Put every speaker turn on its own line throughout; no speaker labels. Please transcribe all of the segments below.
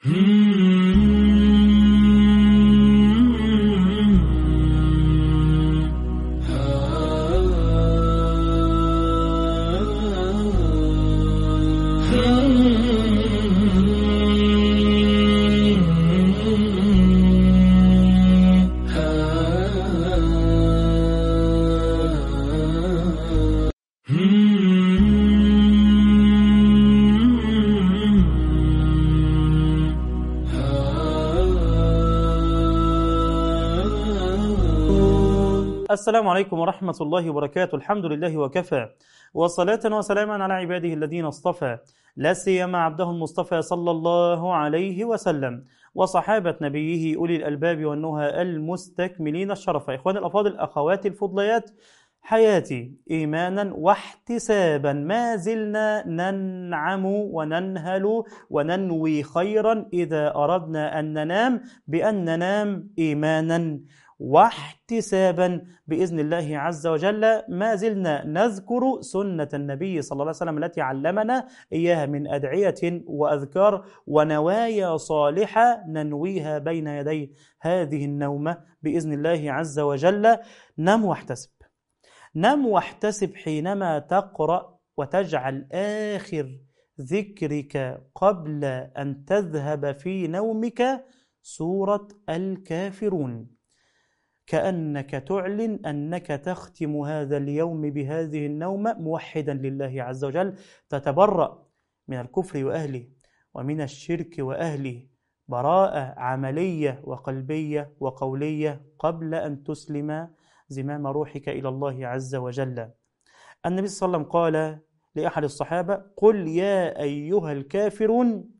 السلام عليكم ورحمة الله وبركاته الحمد لله وكفى وصلاة وسلاما على عباده الذين اصطفى لا سيما عبده المصطفى صلى الله عليه وسلم وصحابة نبيه أولي الألباب والنهى المستكملين الشرف إخواني الأفاضل أخواتي الفضليات حياتي إيمانا واحتسابا ما زلنا ننعم وننهل وننوي خيرا إذا أردنا أن ننام بأن ننام إيمانا واحتسابا باذن الله عز وجل ما زلنا نذكر سنه النبي صلى الله عليه وسلم التي علمنا اياها من ادعيه واذكار ونوايا صالحه ننويها بين يدي هذه النومه باذن الله عز وجل نم واحتسب نم واحتسب حينما تقرا وتجعل اخر ذكرك قبل ان تذهب في نومك سوره الكافرون كأنك تعلن أنك تختم هذا اليوم بهذه النومة موحدا لله عز وجل تتبرأ من الكفر وأهله ومن الشرك وأهله براءة عملية وقلبية وقولية قبل أن تسلم زمام روحك إلى الله عز وجل النبي صلى الله عليه وسلم قال لأحد الصحابة قل يا أيها الكافرون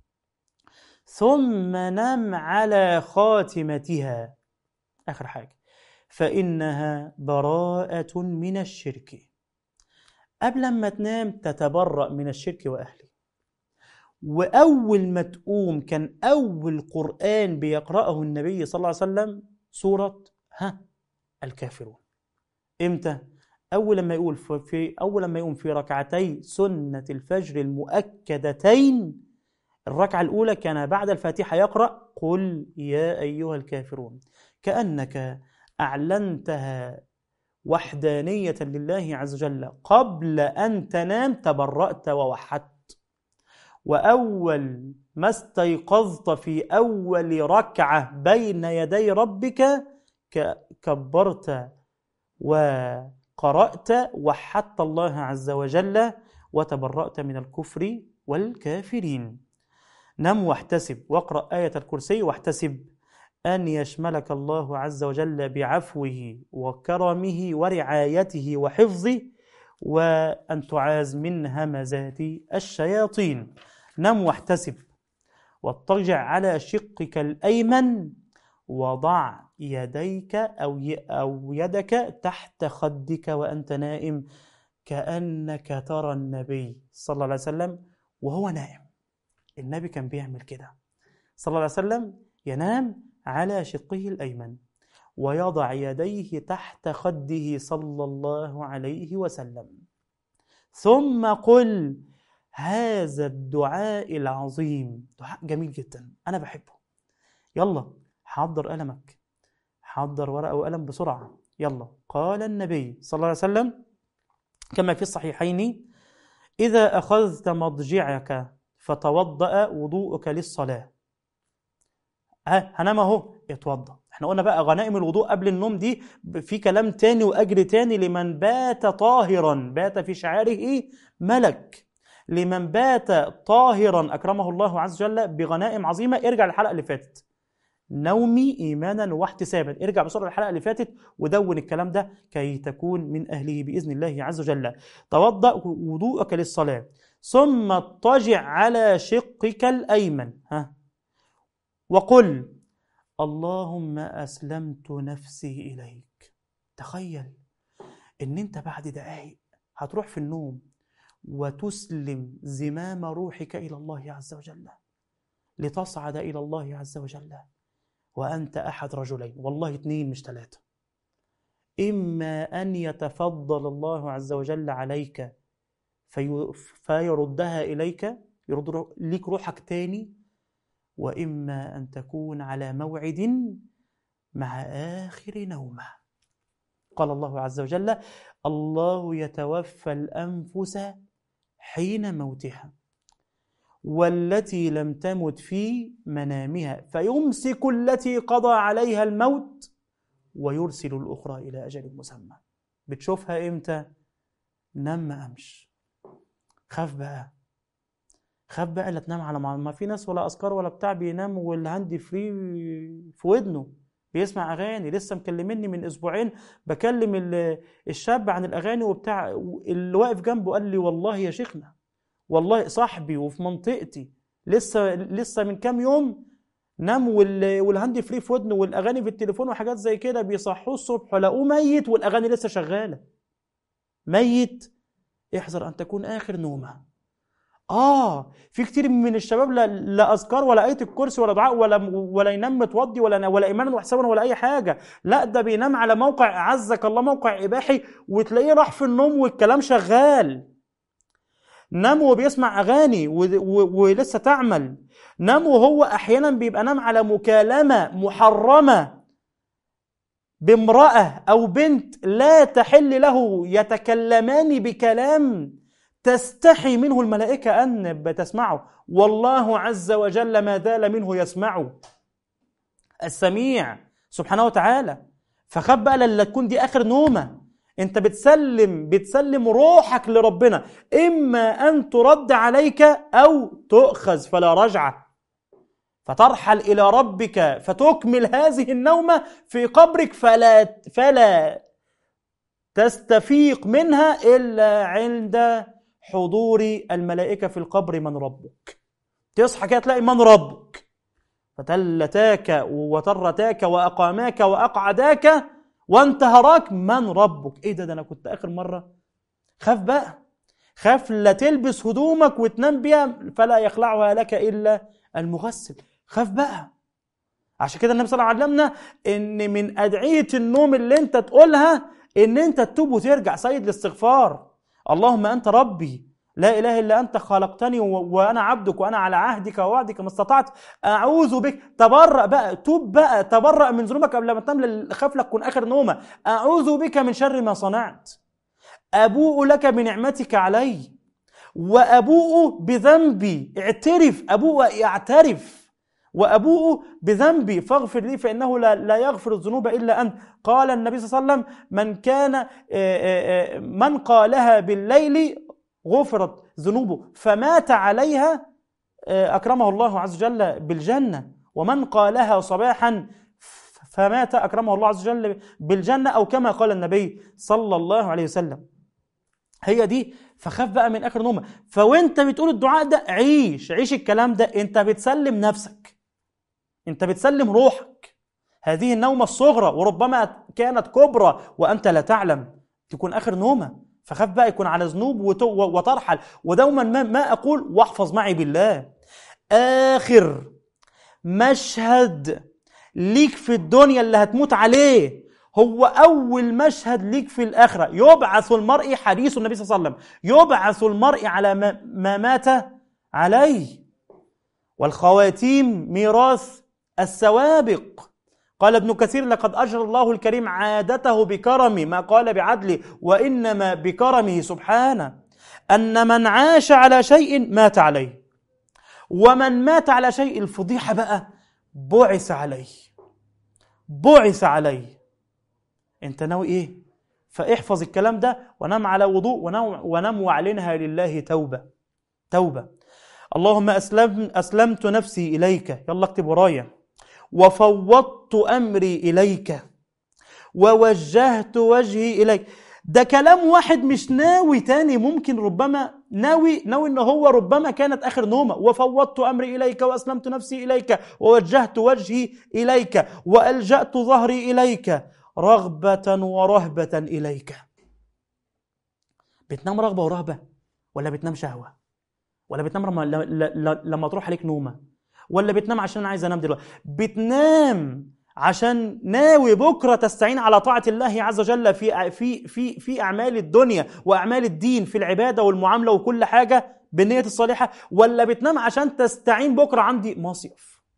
ثم نم على خاتمتها آخر حاجة فإنها براءة من الشرك قبل ما تنام تتبرأ من الشرك وأهله وأول ما تقوم كان أول قرآن بيقرأه النبي صلى الله عليه وسلم سورة ها الكافرون إمتى؟ أول لما يقول في أول لما يقوم في ركعتي سنة الفجر المؤكدتين الركعة الأولى كان بعد الفاتحة يقرأ قل يا أيها الكافرون كأنك أعلنتها وحدانية لله عز وجل قبل أن تنام تبرأت ووحدت وأول ما استيقظت في أول ركعة بين يدي ربك كبرت وقرأت وحدت الله عز وجل وتبرأت من الكفر والكافرين نم واحتسب واقرأ آية الكرسي واحتسب أن يشملك الله عز وجل بعفوه وكرمه ورعايته وحفظه وأن تعاز من همزات الشياطين نم واحتسب واضطجع على شقك الأيمن وضع يديك أو أو يدك تحت خدك وأنت نائم كأنك ترى النبي صلى الله عليه وسلم وهو نائم النبي كان بيعمل كده صلى الله عليه وسلم ينام على شقه الأيمن ويضع يديه تحت خده صلى الله عليه وسلم ثم قل هذا الدعاء العظيم دعاء جميل جدا أنا بحبه يلا حضر قلمك حضر ورقة وقلم بسرعة يلا قال النبي صلى الله عليه وسلم كما في الصحيحين إذا أخذت مضجعك فتوضأ وضوءك للصلاة ها هنام اهو اتوضى احنا قلنا بقى غنائم الوضوء قبل النوم دي في كلام تاني واجر تاني لمن بات طاهرا بات في شعاره ملك لمن بات طاهرا اكرمه الله عز وجل بغنائم عظيمه ارجع للحلقه اللي فاتت نومي ايمانا واحتسابا ارجع بسرعه للحلقه اللي فاتت ودون الكلام ده كي تكون من اهله باذن الله عز وجل توضا وضوءك للصلاه ثم اضطجع على شقك الايمن ها وقل اللهم اسلمت نفسي اليك تخيل ان انت بعد دقائق هتروح في النوم وتسلم زمام روحك الى الله عز وجل لتصعد الى الله عز وجل وانت احد رجلين والله اثنين مش ثلاثه اما ان يتفضل الله عز وجل عليك في فيردها اليك يرد ليك روحك تاني وإما أن تكون على موعد مع آخر نومة قال الله عز وجل الله يتوفى الأنفس حين موتها والتي لم تمت في منامها فيمسك التي قضى عليها الموت ويرسل الأخرى إلى أجل مسمى بتشوفها إمتى؟ نام ما أمش خاف بقى خاف بقى لا تنام على ما في ناس ولا أذكار ولا بتاع بينام والهاند فري في ودنه بيسمع اغاني لسه مكلمني من اسبوعين بكلم الشاب عن الاغاني وبتاع اللي واقف جنبه قال لي والله يا شيخنا والله صاحبي وفي منطقتي لسه لسه من كام يوم نام والهاند فري في ودنه والاغاني في التليفون وحاجات زي كده بيصحوه الصبح لاقوه ميت والاغاني لسه شغاله ميت احذر ان تكون اخر نومه اه في كتير من الشباب لا, لا اذكار ولا ايه الكرسي ولا دعاء ولا ولا ينام متوضي ولا ولا ايمانا وحسابا ولا اي حاجه لا ده بينام على موقع اعزك الله موقع اباحي وتلاقيه راح في النوم والكلام شغال نام وبيسمع اغاني ولسه تعمل نام وهو احيانا بيبقى نام على مكالمه محرمه بامراه او بنت لا تحل له يتكلمان بكلام تستحي منه الملائكه ان بتسمعه والله عز وجل ما زال منه يسمعه السميع سبحانه وتعالى فخاف بقى لا تكون دي اخر نومه انت بتسلم بتسلم روحك لربنا اما ان ترد عليك او تؤخذ فلا رجعه فترحل الى ربك فتكمل هذه النومه في قبرك فلا فلا تستفيق منها الا عند حضور الملائكه في القبر من ربك تصحى كده تلاقي من ربك فتلتاك وترتاك واقاماك واقعداك وانتهراك من ربك ايه ده ده انا كنت اخر مره خاف بقى خاف لا تلبس هدومك وتنام بيها فلا يخلعها لك الا المغسل خاف بقى عشان كده النبي صلى الله عليه وسلم علمنا ان من ادعيه النوم اللي انت تقولها ان انت تتوب وترجع سيد الاستغفار اللهم انت ربي لا اله الا انت خلقتني وانا عبدك وانا على عهدك ووعدك ما استطعت اعوذ بك تبرأ بقى توب بقى تبرأ من ذنوبك قبل ما تنام خاف لك كن اخر نومه اعوذ بك من شر ما صنعت ابوء لك بنعمتك علي وابوء بذنبي اعترف ابوء يعترف وابوء بذنبي فاغفر لي فانه لا, لا يغفر الذنوب الا انت قال النبي صلى الله عليه وسلم من كان من قالها بالليل غفرت ذنوبه فمات عليها آه، أكرمه الله عز وجل بالجنة ومن قالها صباحا فمات أكرمه الله عز وجل بالجنة أو كما قال النبي صلى الله عليه وسلم هي دي فخاف بقى من آخر نومة فوانت بتقول الدعاء ده عيش عيش الكلام ده انت بتسلم نفسك انت بتسلم روحك هذه النومة الصغرى وربما كانت كبرى وأنت لا تعلم تكون آخر نومة فخاف بقى يكون على ذنوب وترحل ودوما ما, ما أقول واحفظ معي بالله آخر مشهد ليك في الدنيا اللي هتموت عليه هو أول مشهد ليك في الآخرة يبعث المرء حديث النبي صلى الله عليه وسلم يبعث المرء على ما مات عليه والخواتيم ميراث السوابق قال ابن كثير لقد أجرى الله الكريم عادته بكرم ما قال بعدله وإنما بكرمه سبحانه أن من عاش على شيء مات عليه ومن مات على شيء الفضيحة بقى بعث عليه بعث عليه انت ناوي ايه فاحفظ الكلام ده ونام على وضوء ونم واعلنها لله توبة توبة اللهم أسلم أسلمت نفسي إليك يلا اكتب ورايا وفوضت امري اليك ووجهت وجهي اليك ده كلام واحد مش ناوي تاني ممكن ربما ناوي ناوي ان هو ربما كانت اخر نومه وفوضت امري اليك واسلمت نفسي اليك ووجهت وجهي اليك والجات ظهري اليك رغبه ورهبه اليك بتنام رغبه ورهبه ولا بتنام شهوه ولا بتنام لما, لما تروح عليك نومه ولا بتنام عشان انا عايز انام دلوقتي بتنام عشان ناوي بكره تستعين على طاعه الله عز وجل في في في في اعمال الدنيا واعمال الدين في العباده والمعامله وكل حاجه بالنيه الصالحه ولا بتنام عشان تستعين بكره عندي مصيف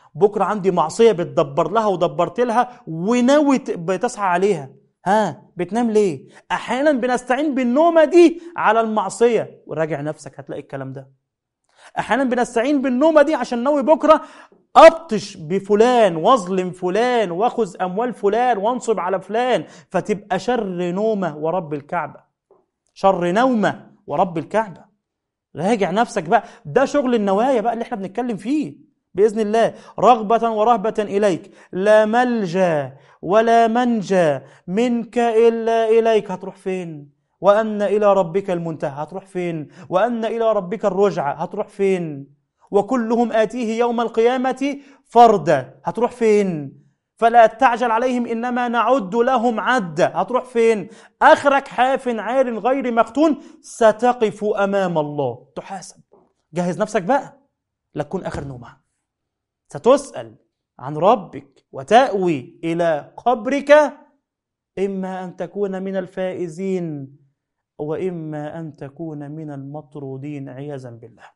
بكرة عندي معصية بتدبر لها ودبرت لها وناوي بتسعى عليها ها بتنام ليه أحيانا بنستعين بالنومة دي على المعصية وراجع نفسك هتلاقي الكلام ده أحيانا بنستعين بالنومة دي عشان ناوي بكرة أبطش بفلان واظلم فلان واخذ أموال فلان وانصب على فلان فتبقى شر نومة ورب الكعبة شر نومة ورب الكعبة راجع نفسك بقى ده شغل النوايا بقى اللي احنا بنتكلم فيه بإذن الله رغبة ورهبة إليك لا ملجا ولا منجا منك إلا إليك هتروح فين وأن إلى ربك المنتهى هتروح فين وأن إلى ربك الرجعة هتروح فين وكلهم آتيه يوم القيامة فردا هتروح فين فلا تعجل عليهم إنما نعد لهم عدا هتروح فين آخرك حاف عار غير مختون ستقف أمام الله تحاسب جهز نفسك بقى لتكون آخر نومة ستسأل عن ربك وتأوي إلى قبرك إما أن تكون من الفائزين وإما أن تكون من المطرودين عياذا بالله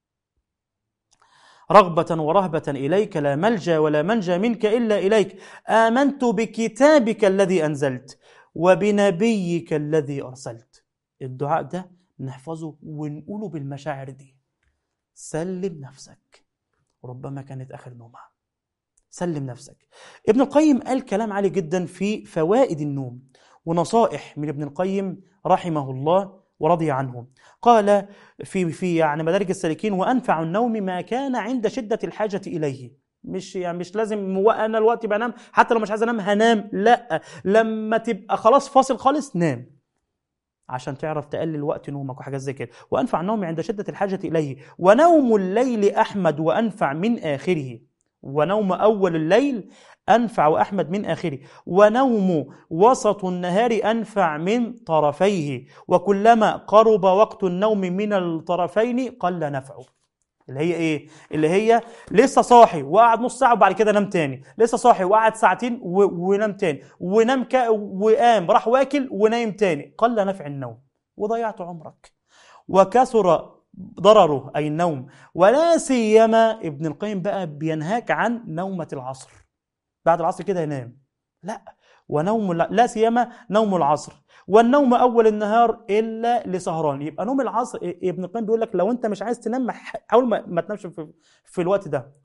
رغبة ورهبة إليك لا ملجا ولا منجا منك إلا إليك آمنت بكتابك الذي أنزلت وبنبيك الذي أرسلت الدعاء ده نحفظه ونقوله بالمشاعر دي سلم نفسك ربما كانت آخر نومة سلم نفسك ابن القيم قال كلام عالي جدا في فوائد النوم ونصائح من ابن القيم رحمه الله ورضي عنه قال في في يعني مدارج السالكين وانفع النوم ما كان عند شده الحاجه اليه مش يعني مش لازم وانا الوقت بنام حتى لو مش عايز انام هنام لا لما تبقى خلاص فاصل خالص نام عشان تعرف تقلل وقت نومك وحاجات زي كده وانفع النوم عند شده الحاجه اليه ونوم الليل احمد وانفع من اخره ونوم اول الليل أنفع وأحمد من آخره ونوم وسط النهار أنفع من طرفيه وكلما قرب وقت النوم من الطرفين قل نفعه اللي هي ايه اللي هي لسه صاحي وقعد نص ساعه وبعد كده نام تاني لسه صاحي وقعد ساعتين و... ونام تاني ونام ك... وقام راح واكل ونايم تاني قل نفع النوم وضيعت عمرك وكثر ضرره اي النوم ولا سيما ابن القيم بقى بينهاك عن نومه العصر بعد العصر كده ينام لا ونوم لا سيما نوم العصر والنوم اول النهار الا لسهران يبقى نوم العصر ابن القيم بيقول لك لو انت مش عايز تنام حاول ما, ما تنامش في, في الوقت ده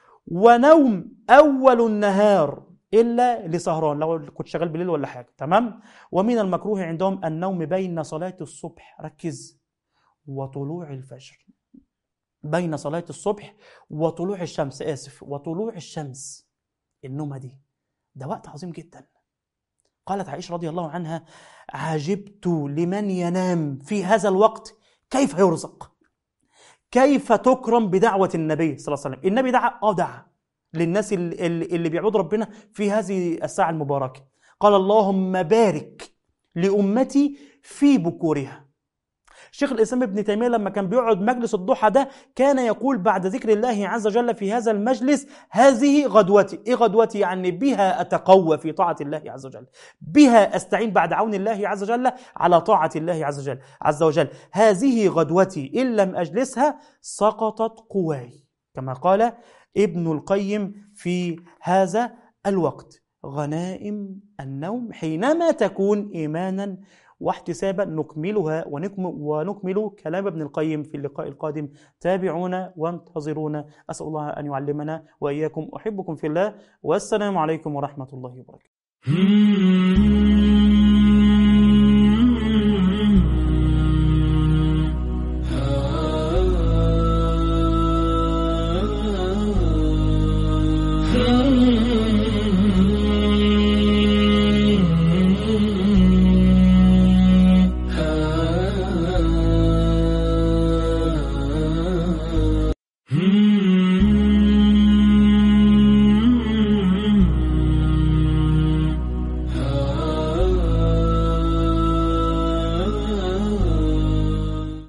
ونوم اول النهار الا لسهران لو كنت شغال بالليل ولا حاجه تمام ومن المكروه عندهم النوم بين صلاه الصبح ركز وطلوع الفجر بين صلاه الصبح وطلوع الشمس اسف وطلوع الشمس النومة دي ده وقت عظيم جدا قالت عائشة رضي الله عنها عجبت لمن ينام في هذا الوقت كيف يرزق كيف تكرم بدعوة النبي صلى الله عليه وسلم النبي دعا اه دعا للناس اللي, اللي بيعبدوا ربنا في هذه الساعة المباركة قال اللهم بارك لأمتي في بكورها شيخ الاسلام ابن تيميه لما كان بيقعد مجلس الضحى ده كان يقول بعد ذكر الله عز وجل في هذا المجلس هذه غدوتي ايه غدوتي يعني بها اتقوى في طاعه الله عز وجل بها استعين بعد عون الله عز وجل على طاعه الله عز وجل عز وجل هذه غدوتي ان لم اجلسها سقطت قواي كما قال ابن القيم في هذا الوقت غنائم النوم حينما تكون ايمانا واحتسابا نكملها ونكمل كلام ابن القيم في اللقاء القادم تابعونا وانتظرونا أسأل الله أن يعلمنا وإياكم أحبكم في الله والسلام عليكم ورحمة الله وبركاته